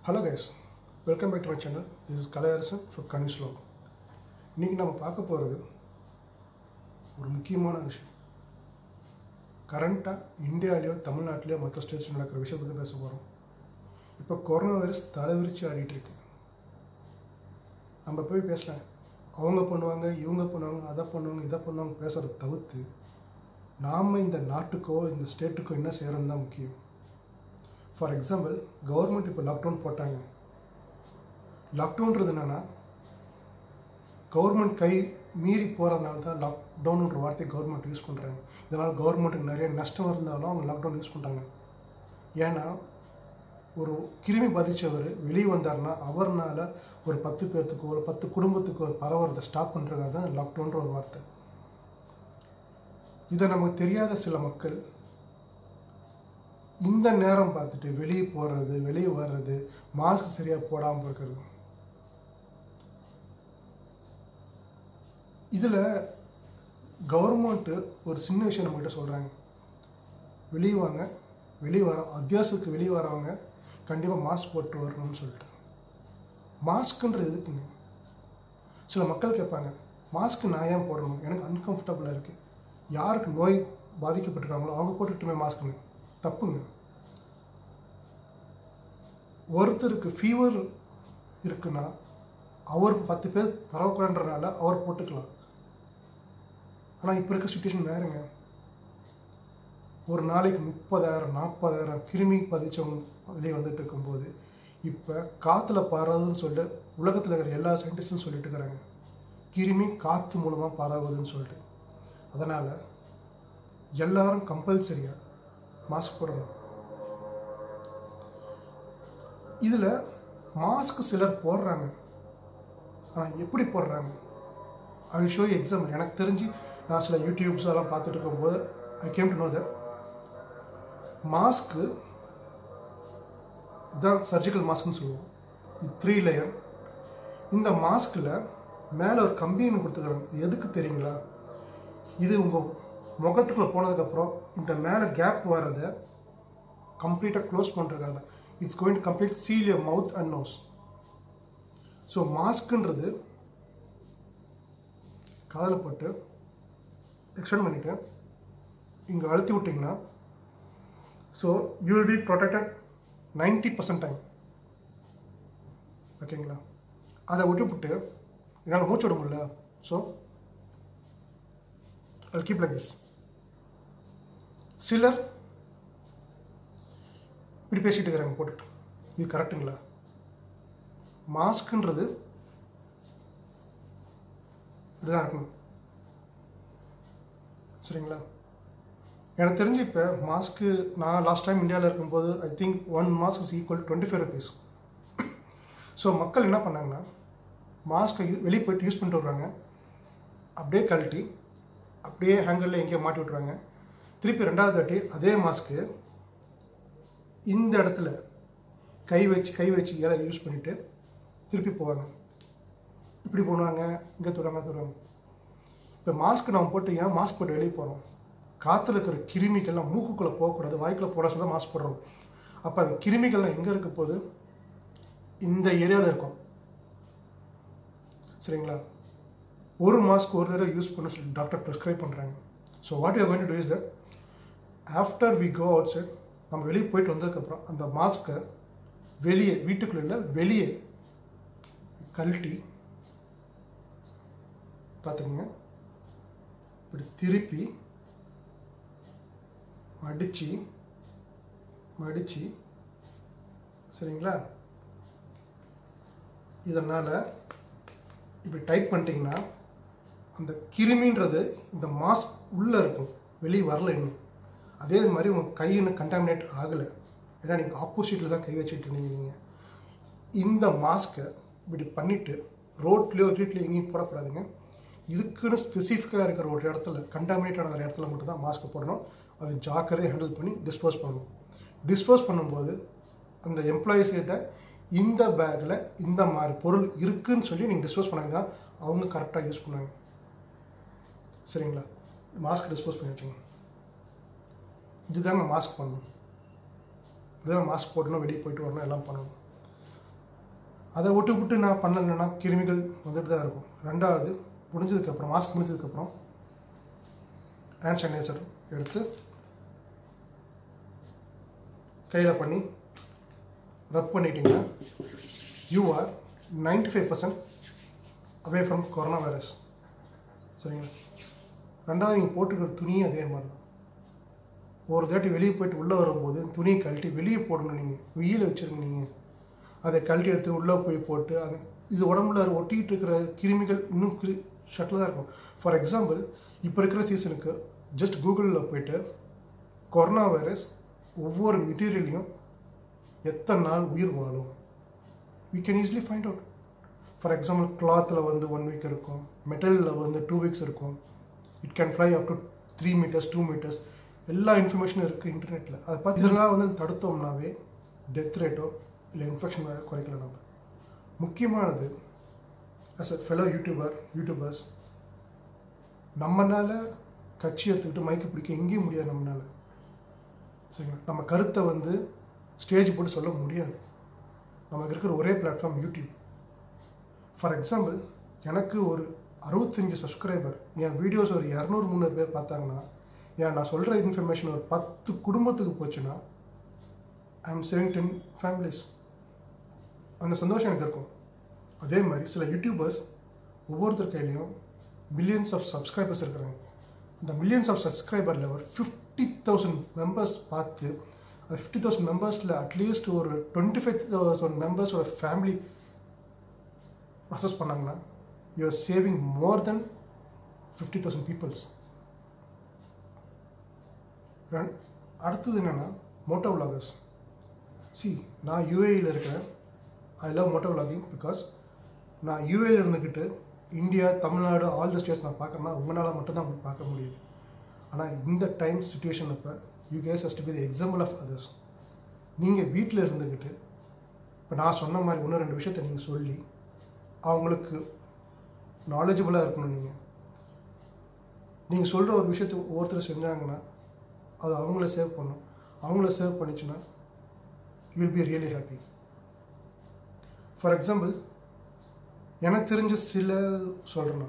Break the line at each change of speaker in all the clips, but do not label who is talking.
Hello guys welcome back to my channel this is Kalaiyarasan for கனிஸ்லோ இன்றைக்கி நம்ம பார்க்க போகிறது ஒரு முக்கியமான விஷயம் கரண்ட்டாக இந்தியாவிலையோ தமிழ்நாட்டிலையோ மற்ற ஸ்டேட்ஸில் நடக்கிற விஷயத்தை பற்றி பேச போகிறோம் இப்போ கொரோனா வைரஸ் தலைவிரிச்சு ஆடிட்டு இருக்கு நம்ம போய் பேசலாம் அவங்க பண்ணுவாங்க இவங்க பண்ணுவாங்க அதை பண்ணுவாங்க இதை பண்ணுவாங்க பேசுகிறத தவிர்த்து நாம் இந்த நாட்டுக்கோ இந்த ஸ்டேட்டுக்கோ என்ன செய்கிறோன்னு தான் முக்கியம் ஃபார் எக்ஸாம்பிள் கவர்மெண்ட் இப்போ லாக்டவுன் போட்டாங்க லாக்டவுன்றது என்னென்னா கவர்மெண்ட் கை மீறி போகிறதுனால தான் லாக்டவுன்ற வார்த்தையை கவர்மெண்ட் யூஸ் பண்ணுறாங்க இதனால் கவர்மெண்ட்டுக்கு நிறைய நஷ்டம் இருந்தாலும் அவங்க லாக்டவுன் யூஸ் பண்ணுறாங்க ஏன்னா ஒரு கிருமி பாதித்தவர் வெளியே வந்தார்னா அவர்னால ஒரு பத்து பேர்த்துக்கோ ஒரு பத்து குடும்பத்துக்கோ பரவுறதை ஸ்டாப் பண்ணுறதுக்காக தான் லாக்டவுன்ற ஒரு வார்த்தை இதை நமக்கு தெரியாத சில மக்கள் இந்த நேரம் பார்த்துட்டு வெளியே போகிறது வெளியே வர்றது மாஸ்க் சரியாக போடாமல் இருக்கிறது இதில் கவர்மெண்ட்டு ஒரு சின்ன விஷயம் நம்மகிட்ட சொல்கிறாங்க வெளியே வாங்க வெளியே வர அத்தியாவசியத்துக்கு வெளியே வரவங்க கண்டிப்பாக மாஸ்க் போட்டு வரணும்னு சொல்லிட்டு மாஸ்க்குன்றது எதுக்குங்க சில மக்கள் கேட்பாங்க மாஸ்க் நான் ஏன் போடணும் எனக்கு அன்கம்ஃபர்டபுளாக இருக்குது யாருக்கு நோய் பாதிக்கப்பட்டிருக்காங்களோ அவங்க போட்டுக்கிட்டுமே மாஸ்க்குங்க தப்புங்க ஒருத்தருக்கு ஃபீவர் இருக்குன்னா அவர் பத்து பேர் பரவக்கூடாதுன்றனால அவர் போட்டுக்கலாம் ஆனால் இப்போ இருக்க சுச்சுவேஷன் வேறுங்க ஒரு நாளைக்கு முப்பதாயிரம் நாற்பதாயிரம் கிருமி பதிச்சவங்க வெளியே வந்துட்டு இருக்கும்போது இப்போ காற்றுல பரவுதுன்னு சொல்லிட்டு உலகத்தில் இருக்கிற எல்லா சயின்டிஸ்டும் சொல்லிட்டு இருக்கிறாங்க கிருமி காற்று மூலமாக பரவுதுன்னு சொல்லிட்டு அதனால் எல்லாரும் கம்பல்சரியாக மாஸ்க் போடணும் இதில் மாஸ்க் சிலர் போடுறாங்க ஆனால் எப்படி போடுறாங்க ஐ ஷோ எக்ஸாம்பிள் எனக்கு தெரிஞ்சு நான் சில யூடியூப்ஸ் எல்லாம் பார்த்துட்டு இருக்கும்போது I came to know that mask இதுதான் சர்ஜிக்கல் மாஸ்க்னு சொல்லுவோம் இது த்ரீ லேயர் இந்த மாஸ்கில் மேலே ஒரு கம்பின்னு கொடுத்துக்கிறாங்க இது எதுக்கு தெரியுங்களா இது உங்கள் முகத்துக்குள்ளே போனதுக்கப்புறம் இந்த மேலே கேப் வரதை கம்ப்ளீட்டாக க்ளோஸ் பண்ணுறதுக்காக it's going to complete seal your mouth and nose so மாஸ்க்குன்றது காதில் போட்டு எக்ஸ்டெண்ட் பண்ணிவிட்டு இங்கே அழுத்தி விட்டிங்கன்னா so you will be protected ninety percent time ஓகேங்களா அதை விட்டுவிட்டு என்னால் மூச்சு விட முடியல so I keep like this சிலர் இப்படி பேசிகிட்டு இருக்கிறாங்க போட்டுட்டு இது கரெக்டுங்களா மாஸ்க்குன்றது இப்படிதான் இருக்கணும் சரிங்களா எனக்கு தெரிஞ்சு இப்போ மாஸ்க்கு நான் லாஸ்ட் டைம் இந்தியாவில் இருக்கும்போது I think one mask is equal twenty five rupees so மக்கள் என்ன பண்ணாங்கன்னா மாஸ்க்கை வெளியே போயிட்டு யூஸ் பண்ணிட்டு வருவாங்க அப்படியே கழட்டி அப்படியே ஹேங்கரில் எங்கேயோ மாட்டி விட்ருவாங்க திருப்பி ரெண்டாவது தாட்டி அதே மாஸ்க்கு இந்த இடத்துல கை வச்சு கை வச்சு இலை யூஸ் பண்ணிவிட்டு திருப்பி போவாங்க இப்படி போடுவாங்க இங்கே தொடுவாங்க தொடுவாங்க இப்போ மாஸ்க் நம்ம போட்டு ஏன் மாஸ்க் போட்டு வெளியே போகிறோம் காற்றுல இருக்கிற கிருமிகள்லாம் மூக்குக்குள்ளே போகக்கூடாது வாய்க்குள்ளே போட சொல்லி மாஸ்க் போடுறோம் அப்போ அந்த கிருமிகள்லாம் எங்கே இருக்க போது இந்த ஏரியாவில் இருக்கும் சரிங்களா ஒரு மாஸ்க் ஒரு தடவை யூஸ் பண்ண சொல்லி டாக்டர் ப்ரிஸ்கிரைப் பண்ணுறாங்க so what you going to do is that after we go outside நம்ம வெளியே போயிட்டு வந்ததுக்கப்புறம் அந்த மாஸ்க்கை வெளியே வீட்டுக்குள்ள வெளியே கழட்டி பார்த்துக்குங்க இப்படி திருப்பி மடித்து மடித்து சரிங்களா இதனால் இப்படி டைட் பண்ணிட்டீங்கன்னா அந்த கிருமின்றது இந்த மாஸ்க் உள்ளே இருக்கும் வெளியே வரல இன்னும் அதே மாதிரி உங்கள் கை இன்னும் கண்டாமினேட் ஆகலை ஏன்னா நீங்கள் ஆப்போசிட்டில் தான் கை வச்சுட்டு இருந்தீங்க நீங்கள் இந்த மாஸ்க்கை இப்படி பண்ணிவிட்டு ரோட்லேயோ வீட்லேயோ எங்கேயும் போடக்கூடாதுங்க இதுக்குன்னு ஸ்பெசிஃபிக்காக இருக்கிற ஒரு இடத்துல கண்டாமினேட் ஆன இடத்துல மட்டும் தான் மாஸ்க் போடணும் அது ஜாக்கிரதையாக ஹேண்டில் பண்ணி டிஸ்போஸ் பண்ணணும் டிஸ்போஸ் பண்ணும்போது அந்த எம்ப்ளாயீஸ் கிட்ட இந்த பேக்கில் இந்த மாதிரி பொருள் இருக்குன்னு சொல்லி நீங்கள் டிஸ்போஸ் பண்ணாங்கன்னா அவங்க கரெக்டாக யூஸ் பண்ணாங்க சரிங்களா மாஸ்க் டிஸ்போஸ் பண்ணி வச்சுங்க இதுதாங்க மாஸ்க் பண்ணணும் இப்படிதான் மாஸ்க் போடணும் வெளியே போயிட்டு வரணும் எல்லாம் பண்ணணும் அதை விட்டு விட்டு நான் பண்ணலைன்னா கிருமிகள் வந்துட்டு தான் இருக்கும் ரெண்டாவது முடிஞ்சதுக்கப்புறம் மாஸ்க் முடிஞ்சதுக்கப்புறம் ஹேண்ட் சானிடைசர் எடுத்து கையில் பண்ணி ரப் பண்ணிட்டீங்கன்னா you are ninety five percent away from corona virus சரிங்களா ரெண்டாவது நீங்கள் போட்டுக்கிற துணியும் அதே மாதிரி தான் ஒரு தாட்டி வெளியே போயிட்டு உள்ளே வரும்போது துணியை கழட்டி வெளியே போடணும் நீங்கள் வெயில் வச்சுருங்க நீங்கள் அதை கழட்டி எடுத்து உள்ளே போய் போட்டு அது இது உடம்புல ஒட்டிகிட்டு இருக்கிற கிருமிகள் இன்னும் கிரி ஷட்டில் தான் இருக்கும் ஃபார் எக்ஸாம்பிள் இப்போ இருக்கிற சீசனுக்கு ஜஸ்ட் கூகுளில் போயிட்டு கொரோனா வைரஸ் ஒவ்வொரு மெட்டீரியல்லையும் எத்தனை நாள் உயிர் வாழும் we can easily find out for example கிளாத்தில் வந்து ஒன் வீக் இருக்கும் மெட்டலில் வந்து டூ வீக்ஸ் இருக்கும் it can fly up to three metres two metres எல்லா இன்ஃபர்மேஷனும் இருக்குது இன்டர்நெட்டில் அதை பார்த்து இதெல்லாம் வந்து தடுத்தோம்னாவே டெத் ரேட்டோ இல்லை இன்ஃபெக்ஷன் குறைக்கல நம்ம முக்கியமானது as a fellow YouTuber YouTubers நம்மனால கட்சி எடுத்துக்கிட்டு மைக்கு பிடிக்க எங்கேயும் முடியாது நம்மளால சரிங்களா நம்ம கருத்தை வந்து ஸ்டேஜ் போட்டு சொல்ல முடியாது நமக்கு இருக்கிற ஒரே பிளாட்ஃபார்ம் யூடியூப் ஃபார் எக்ஸாம்பிள் எனக்கு ஒரு அறுபத்தஞ்சு சப்ஸ்கிரைபர் என் வீடியோஸ் ஒரு இரநூறு முந்நூறு பேர் பார்த்தாங்கன்னா ஏன் நான் சொல்கிற இன்ஃபர்மேஷன் ஒரு பத்து குடும்பத்துக்கு போச்சுன்னா I am saving ten families அந்த சந்தோஷம் எனக்கு இருக்கும் அதே மாதிரி சில யூடியூபர்ஸ் ஒவ்வொருத்தர் கையிலையும் மில்லியன்ஸ் ஆஃப் சப்ஸ்கிரைபர்ஸ் இருக்கிறாங்க அந்த மில்லியன்ஸ் ஆஃப் சப்ஸ்கிரைபரில் ஒரு ஃபிஃப்டி தௌசண்ட் மெம்பர்ஸ் பார்த்து அந்த ஃபிஃப்டி தௌசண்ட் மெம்பர்ஸில் அட்லீஸ்ட் ஒரு twenty five thousand மெம்பர்ஸோட family process பண்ணாங்கன்னா யூஆர் சேவிங் மோர் தென் ஃபிஃப்டி தௌசண்ட் பீப்புள்ஸ் அடுத்தது என்னென்னா மோட்டோ விலாகர்ஸ் சி நான் யூஏயில் இருக்கிறேன் I love Moto vlogging because நான் யூஏயில் இருந்துக்கிட்டு India Tamil Nadu all the states நான் பார்க்குறேன்னா உங்களால் மட்டும்தான் பார்க்க முடியுது ஆனால் இந்த டைம் சுச்சுவேஷன் அப்போ you case has to be the example of others நீங்கள் வீட்டில் இருந்துக்கிட்டு இப்போ நான் சொன்ன மாதிரி ஒன்று ரெண்டு விஷயத்த நீங்கள் சொல்லி அவங்களுக்கு நாலேஜபுளாக இருக்கணும் நீங்கள் நீங்கள் சொல்கிற ஒரு விஷயத்தை ஒவ்வொருத்தர் செஞ்சாங்கன்னா அது அவங்கள சேவ் பண்ணும் அவங்கள சேவ் பண்ணிச்சுன்னா you will be really happy for example எனக்கு தெரிஞ்ச சில சொல்கிறேன்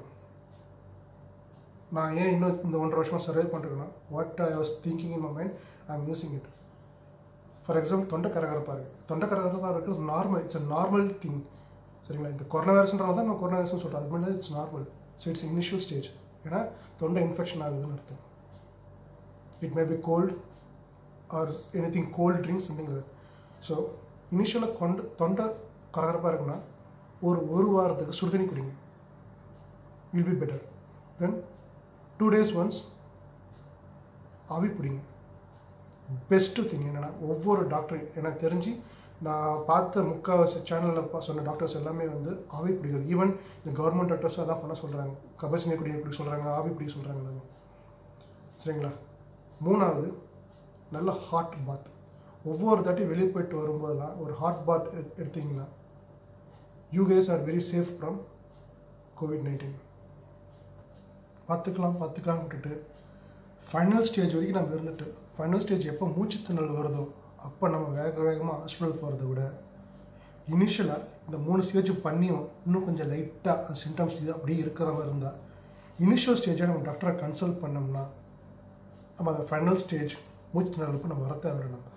நான் ஏன் இன்னும் இந்த ஒன்றரை வருஷமாக சர்வே பண்ணுறேன்னா what I was thinking in my mind I am using it for example தொண்டை கரகரப்பாக இருக்குது தொண்டை கரகரப்பாக இருக்குது normal it's a normal thing சரிங்களா இந்த கொரோனா வைரஸ்ன்றனால தான் நான் கொரோனா வைரஸ்னு சொல்கிறேன் அது மட்டும் it's normal so it's initial stage ஏன்னா தொண்டை இன்ஃபெக்ஷன் ஆகுதுன்னு அர்த்தம் it may be cold or anything cold drinks something like so இனிஷியலாக கொண்டு தொண்டை கரகரப்பாக இருக்குன்னா ஒரு ஒரு வாரத்துக்கு சுடுதண்ணி குடிங்க will be better then two days once ஆவி பிடிங்க பெஸ்ட்டு திங் என்னென்னா ஒவ்வொரு டாக்டர் எனக்கு தெரிஞ்சு நான் பார்த்த முக்கால்வாசி சேனலில் சொன்ன டாக்டர்ஸ் எல்லாமே வந்து ஆவி பிடிக்கிறது ஈவன் இந்த கவர்மெண்ட் டாக்டர்ஸும் அதான் பண்ண சொல்கிறாங்க கபசினி குடி பிடிக்க சொல்கிறாங்க ஆவி பிடிக்க சொல்கிறாங்க எல்லாமே சரிங்களா மூணாவது நல்ல ஹாட் பாத் ஒவ்வொரு தாட்டி வெளியே போயிட்டு வரும்போதெல்லாம் ஒரு ஹாட் பாத் எடுத்தீங்கன்னா you guys are very safe from COVID nineteen பார்த்துக்கலாம் பார்த்துக்கலாம் விட்டுட்டு ஃபைனல் ஸ்டேஜ் வரைக்கும் நம்ம இருந்துட்டு ஃபைனல் ஸ்டேஜ் எப்போ மூச்சு திணறல் வருதோ அப்போ நம்ம வேக வேகமாக ஹாஸ்பிட்டல் போகிறத விட இனிஷியலாக இந்த மூணு ஸ்டேஜ் பண்ணியும் இன்னும் கொஞ்சம் லைட்டாக சிம்டம்ஸ் இது அப்படியே இருக்கிற மாதிரி இருந்தால் இனிஷியல் ஸ்டேஜை நம்ம டாக்டரை கன்சல்ட் பண்ணோம்னா நம்ம அந்த ஃபைனல் ஸ்டேஜ் மூச்சு திணறலுக்கு நம்ம வர தேவையில்லை நம்ம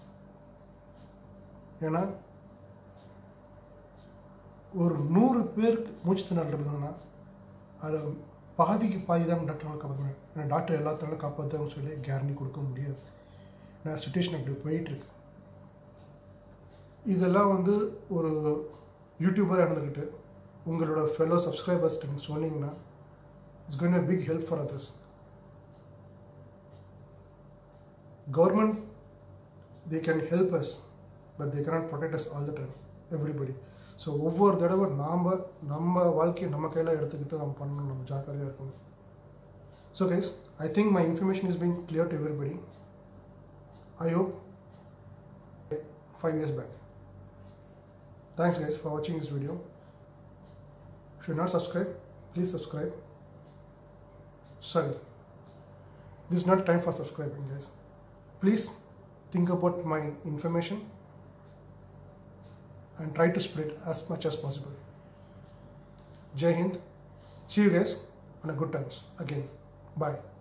ஏன்னா ஒரு நூறு பேருக்கு மூச்சு திணறல் இருக்குதுன்னா அது பாதிக்கு பாதி தான் டாக்டரால் காப்பாற்ற முடியும் ஏன்னா டாக்டர் எல்லாத்தாலும் காப்பாற்றுன்னு சொல்லி கேரண்டி கொடுக்க முடியாது ஏன்னா சுச்சுவேஷன் அப்படி போயிட்டுருக்கு இதெல்லாம் வந்து ஒரு யூடியூபராக இருந்துக்கிட்டு உங்களோட ஃபெலோ சப்ஸ்கிரைபர்ஸ்ட்டு நீங்கள் சொன்னீங்கன்னா it's going a big help for others government they can help us but they cannot protect us all the time everybody so ஒவ்வொரு தடவை நாம் நம்ம வாழ்க்கையை நம்ம கையில் எடுத்துக்கிட்டு நம்ம பண்ணணும் நம்ம ஜாக்கிரதையாக இருக்கணும் so guys I think my information is being clear to everybody I hope five years back thanks guys for வாட்சிங் this video if you're not subscribed please subscribe sorry this is not time for subscribing guys please think about my information and try to spread as much as possible. Jai Hind. See you guys on a good times again. Bye.